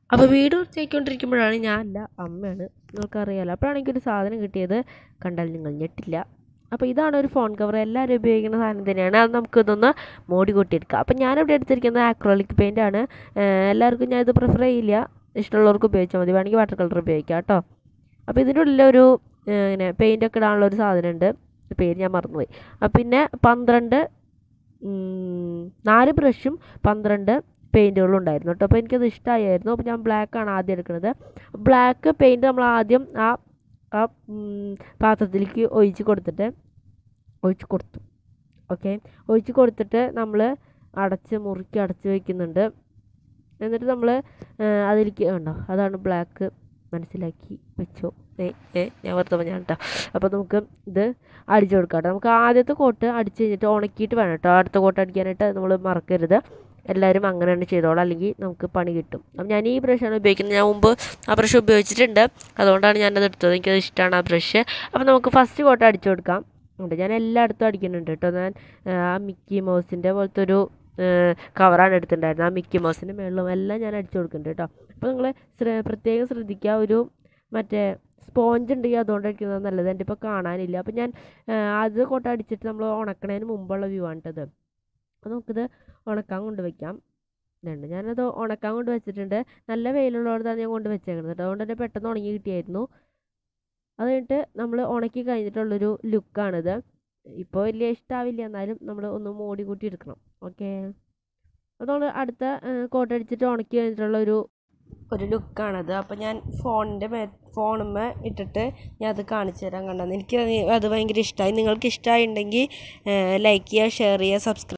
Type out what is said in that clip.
അപ്പോൾ വീട് വൃത്തിയാക്കിക്കൊണ്ടിരിക്കുമ്പോഴാണ് ഞാനല്ല അമ്മയാണ് നിങ്ങൾക്കറിയാലോ അപ്പോഴാണ് എനിക്കൊരു സാധനം കിട്ടിയത് കണ്ടാൽ നിങ്ങൾ ഞെട്ടില്ല അപ്പോൾ ഇതാണ് ഒരു ഫോൺ കവർ എല്ലാവരും ഉപയോഗിക്കുന്ന സാധനം തന്നെയാണ് അത് നമുക്ക് ഇതൊന്ന് മോടി കൊട്ടിയെടുക്കാം അപ്പോൾ ഞാനിവിടെ എടുത്തിരിക്കുന്നത് ആക്രോളിക് പെയിൻ്റ് ആണ് എല്ലാവർക്കും ഞാൻ ഇത് പ്രിഫർ ചെയ്യില്ല ഇഷ്ടമുള്ളവർക്ക് ഉപയോഗിച്ചാൽ മതി വേണമെങ്കിൽ വാട്ടർ കളർ ഉപയോഗിക്കാം കേട്ടോ അപ്പോൾ ഇതിൻ്റെ ഉള്ളിലൊരു ഇങ്ങനെ പെയിൻ്റൊക്കെ ഇടാനുള്ള ഒരു സാധനമുണ്ട് പേര് ഞാൻ മറന്നുപോയി അപ്പോൾ പിന്നെ പന്ത്രണ്ട് ഉം, നാല് ബ്രഷും പന്ത്രണ്ട് പെയിൻറ്റുകളും ഉണ്ടായിരുന്നു കേട്ടോ അപ്പോൾ എനിക്കത് ഇഷ്ടമായിരുന്നു അപ്പോൾ ഞാൻ ബ്ലാക്കാണ് ആദ്യം എടുക്കുന്നത് ബ്ലാക്ക് പെയിൻറ്റ് നമ്മൾ ആദ്യം ആ ആ ഉം, പാത്രത്തിലേക്ക് ഒഴിച്ച് കൊടുത്തിട്ട് ഒഴിച്ച് കൊടുത്തു ഓക്കെ ഒഴിച്ച് കൊടുത്തിട്ട് നമ്മൾ അടച്ച് മുറുക്കി അടച്ച് വയ്ക്കുന്നുണ്ട് എന്നിട്ട് നമ്മൾ അതിലേക്ക് ഉണ്ടോ അതാണ് ബ്ലാക്ക് മനസ്സിലാക്കി വെച്ചോ ഏ ഏ ഞാൻ വെറുതെ പറഞ്ഞാണ് കേട്ടോ അപ്പോൾ നമുക്ക് ഇത് അടിച്ചു കൊടുക്കാം കേട്ടോ നമുക്ക് ആദ്യത്തെ കോട്ട് അടിച്ച് കഴിഞ്ഞിട്ട് ഉണക്കിയിട്ട് വേണം കേട്ടോ അടുത്ത കോട്ട് അടിക്കാനായിട്ട് നമ്മൾ മറക്കരുത് എല്ലാവരും അങ്ങനെ തന്നെ ചെയ്തോളാം അല്ലെങ്കിൽ നമുക്ക് പണി കിട്ടും അപ്പം ഞാൻ ഈ ബ്രഷാണ് ഉപയോഗിക്കുന്നത് ഞാൻ മുമ്പ് ആ ബ്രഷ് ഉപയോഗിച്ചിട്ടുണ്ട് അതുകൊണ്ടാണ് ഞാനത് എടുത്തത് എനിക്കത് ഇഷ്ടമാണ് ആ ബ്രഷ് അപ്പോൾ നമുക്ക് ഫസ്റ്റ് കോട്ട് അടിച്ചു കൊടുക്കാം ഉണ്ട് ഞാൻ എല്ലായിടത്തും അടിക്കുന്നുണ്ട് കേട്ടോ ഞാൻ ആ മിക്കി മൗസിൻ്റെ പോലത്തെ ഒരു കവറാണ് എടുത്തിട്ടുണ്ടായിരുന്നത് ആ മിക്കി മൗസിൻ്റെ മേളിലും എല്ലാം ഞാൻ അടിച്ചു കൊടുക്കുന്നുണ്ട് കേട്ടോ അപ്പോൾ നിങ്ങൾ പ്രത്യേകം ശ്രദ്ധിക്കുക ഒരു മറ്റേ സ്പോഞ്ച് ഉണ്ടെങ്കിൽ അതുകൊണ്ട് അടിക്കുന്നത് നല്ലത് എൻ്റെ ഇപ്പോൾ കാണാനില്ല അപ്പോൾ ഞാൻ ആ, അത് കോട്ട അടിച്ചിട്ട് നമ്മൾ ഉണക്കണതിന് മുമ്പുള്ള വ്യൂ ആണ് കേട്ടത് അപ്പോൾ നമുക്കിത് ഉണക്കാൻ കൊണ്ട് വയ്ക്കാം ഇതുണ്ട് ഞാനത് ഉണക്കാൻ കൊണ്ട് വെച്ചിട്ടുണ്ട് നല്ല വെയിലുള്ളതാണ് ഞാൻ കൊണ്ട് വെച്ചേക്കുന്നത് കേട്ടോ അതുകൊണ്ട് തന്നെ പെട്ടെന്ന് ഉണങ്ങി കിട്ടിയായിരുന്നു അത് കഴിഞ്ഞിട്ട് നമ്മൾ ഉണക്കി കഴിഞ്ഞിട്ടുള്ളൊരു ലുക്കാണിത് ഇപ്പോൾ വലിയ ഇഷ്ടമാവില്ല എന്നാലും നമ്മൾ ഒന്ന് മോടി കൂട്ടി എടുക്കണം ഓക്കെ അതുകൊണ്ട് അടുത്ത കോട്ട് അടിച്ചിട്ട് ഉണക്കി കഴിഞ്ഞിട്ടുള്ള ഒരു ഒരു ലുക്കാണത് അപ്പോൾ ഞാൻ ഫോണിൻ്റെ മേ ഫോണുമ്മ ഇട്ടിട്ട് ഞാൻ അത് കാണിച്ചു തരാൻ കണ്ടത് എനിക്ക് അത് അത് ഭയങ്കര ഇഷ്ടമായി നിങ്ങൾക്ക് ഇഷ്ടമായിട്ടുണ്ടെങ്കിൽ ലൈക്ക് ചെയ്യുക ഷെയർ ചെയ്യുക സബ്സ്ക്രൈബ്